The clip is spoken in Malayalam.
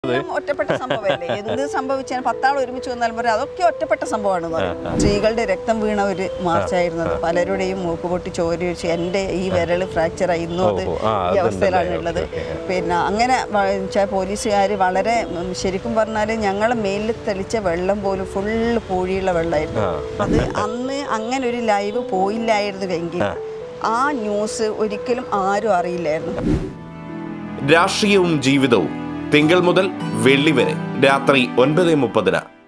എല്ലാം ഒറ്റപ്പെട്ട സംഭവമല്ലേ എന്ത് സംഭവിച്ചാൽ പത്താൾ ഒരുമിച്ച് വന്നാലും പറയും അതൊക്കെ ഒറ്റപ്പെട്ട സംഭവമാണ് പറയും. സ്ത്രീകളുടെ രക്തം വീണ ഒരു മാർച്ചായിരുന്നത് പലരുടെയും മൂക്ക് പൊട്ടി ചോര ഒഴിച്ച് എൻ്റെ ഈ വിരൽ ഫ്രാക്ചർ ആയി ഇന്നും അത് ഓ, ആ, ഈ അതുണ്ടല്ലേ. അവസ്ഥയിലാണ് ഉള്ളത് പിന്നെ അങ്ങനെ വെച്ചാൽ പോലീസുകാർ വളരെ ഉം, ശരിക്കും പറഞ്ഞാൽ ഞങ്ങളെ മേലിൽ തെളിച്ച വെള്ളം പോലും ഫുള്ള് പൂഴിയുള്ള വെള്ളമായിരുന്നു ആ. അത് അന്ന് അങ്ങനെ ഒരു ലൈവ് പോയില്ലായിരുന്നുവെങ്കിൽ ആ ന്യൂസ് ഒരിക്കലും ആരും അറിയില്ലായിരുന്നു രാഷ്ട്രീയവും ജീവിതവും തിങ്കൾ മുതൽ വെള്ളി വരെ രാത്രി ഒൻപത് മുപ്പതിന്